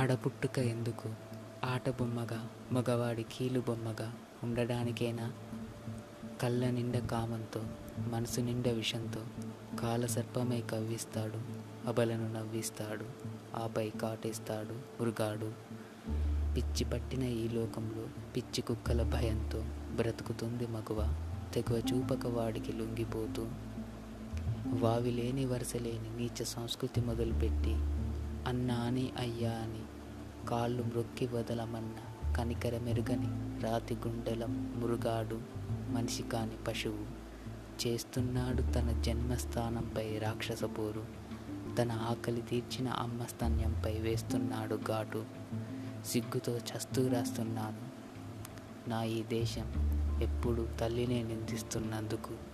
ఆడపుట్టుక ఎందుకు ఆట బొమ్మగా మగవాడి కీలు బొమ్మగా ఉండడానికేనా కళ్ళ నిండా కామంతో మనసు నిండా విషంతో కాలసర్పమై కవ్విస్తాడు అబలను నవ్విస్తాడు ఆపై కాటేస్తాడు ఉరుగాడు పిచ్చి పట్టిన ఈ లోకంలో పిచ్చి కుక్కల భయంతో బ్రతుకుతుంది మగువ తెగువ చూపక వాడికి లొంగిపోతూ వావి లేని వరుస లేని నీచ సంస్కృతి మొదలుపెట్టి అన్నా అని అయ్యా అని కాళ్ళు మ్రొక్కి వదలమన్న కనికర మెరుగని రాతి గుండెల మురుగాడు మనిషి కాని పశువు చేస్తున్నాడు తన జన్మస్థానంపై రాక్షస పోరు తన ఆకలి తీర్చిన అమ్మ స్తన్యంపై వేస్తున్నాడు ఘాటు సిగ్గుతో చస్తూ రాస్తున్నాను నా ఈ దేశం ఎప్పుడు తల్లినే నిందిస్తున్నందుకు